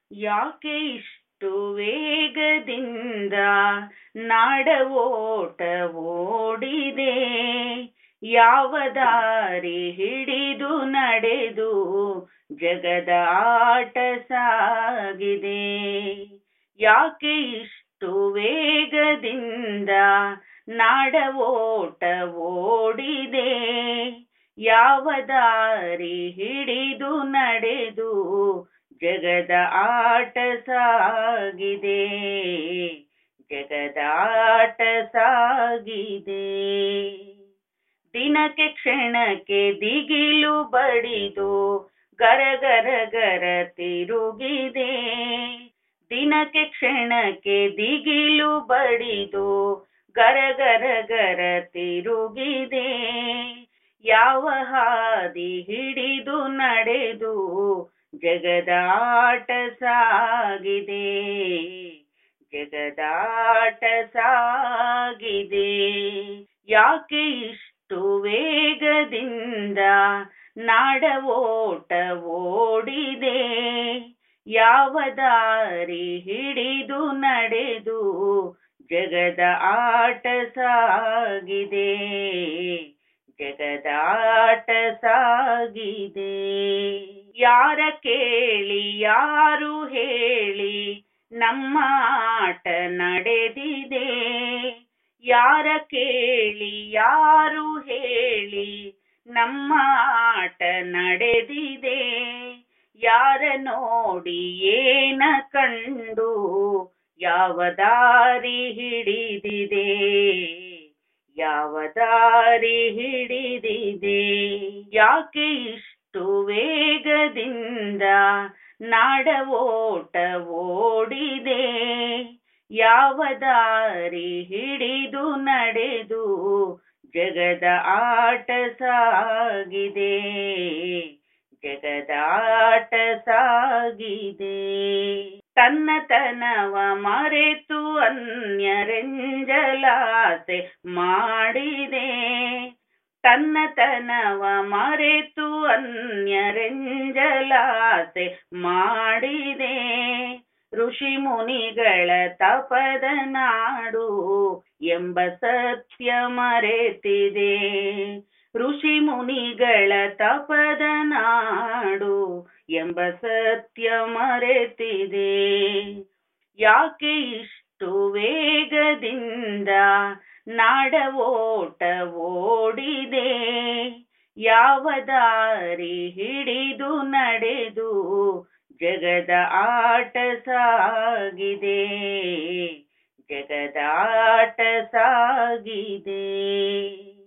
ಯಾಕೆ ಇಷ್ಟು ವೇಗದಿಂದ ನಾಡ ಓಟ ಓಡಿದೆ ಯಾವ ದಾರಿ ಹಿಡಿದು ನಡೆದು ಜಗದ ಆಟ ಸಾಗಿದೆ ಯಾಕೆ ಇಷ್ಟು ವೇಗದಿಂದ ನಾಡ ಓಟ ಓಡಿದೆ ಯಾವ ದಾರಿ ಹಿಡಿದು ನಡೆದು ಜಗದ ಆಟ ಸಾಗಿದೆ ಜಗದ ಆಟ ಸಾಗಿದೆ ದಿನಕ್ಕೆ ಕ್ಷಣಕ್ಕೆ ದಿಗಿಲು ಬಡಿದು ಗರ ಗರ ಗರ ತಿರುಗಿದೆ ದಿನಕ್ಕೆ ಕ್ಷಣಕ್ಕೆ ದಿಗಿಲು ಬಡಿದು ಗರ ಗರ ಗರ ತಿರುಗಿದೆ ಯಾವ ಹಾದಿ ಹಿಡಿದು ನಡೆದು ಜಗದಾಟ ಸಾಗಿದೆ ಜಗದಾಟ ಸಾಗಿದೆ ಯಾಕೆ ಇಷ್ಟು ವೇಗದಿಂದ ನಾಡ ಓಟ ಓಡಿದೆ ಯಾವ ದಾರಿ ಹಿಡಿದು ನಡೆದು ಜಗದ ಆಟ ಸಾಗಿದೆ ಜಗದಾಟ ಸಾಗಿದೆ ಯಾರ ಕೇಳಿ ಯಾರು ಹೇಳಿ ನಮ್ಮ ಆಟ ನಡೆದಿದೆ ಯಾರ ಕೇಳಿ ಯಾರು ಹೇಳಿ ನಮ್ಮ ಆಟ ನಡೆದಿದೆ ಯಾರ ನೋಡಿ ಏನ ಕಂಡು ಯಾವ ದಾರಿ ಹಿಡಿದಿದೆ ಯಾವ ದಾರಿ ಹಿಡಿದಿದೆ ಯಾಕೆ ಇಷ್ಟು ವೇಗದಿಂದ ನಾಡ ಓಟ ಓಡಿದೆ ಯಾವ ದಾರಿ ಹಿಡಿದು ನಡೆದು ಜಗದ ಆಟ ಸಾಗಿದೆ ಜಗದ ಆಟ ಸಾಗಿದೆ ತನ್ನತನವ ಮರೆತು ಅನ್ಯರೆಂಜಲಾಸೆ ಮಾಡಿದೆ ತನ್ನತನವ ಮರೆತು ಅನ್ಯರೆಂಜಲಾಸೆ ಮಾಡಿದೆ ಋಷಿ ಮುನಿಗಳ ತಪದ ನಾಡು ಎಂಬ ಸತ್ಯ ಮರೆತಿದೆ ಋಷಿ ಮುನಿಗಳ ತಪದ ನಾಡು ಎಂಬ ಸತ್ಯ ಮರೆತಿದೆ ಯಾಕೆ ಇಷ್ಟು ವೇಗದಿಂದ ನಾಡ ಓಟ ಓಡಿದೆ ಯಾವ ದಾರಿ ಹಿಡಿದು ನಡೆದು ಜಗದ ಆಟ ಸಾಗಿದೆ ಜಗದ ಆಟ ಸಾಗಿದೆ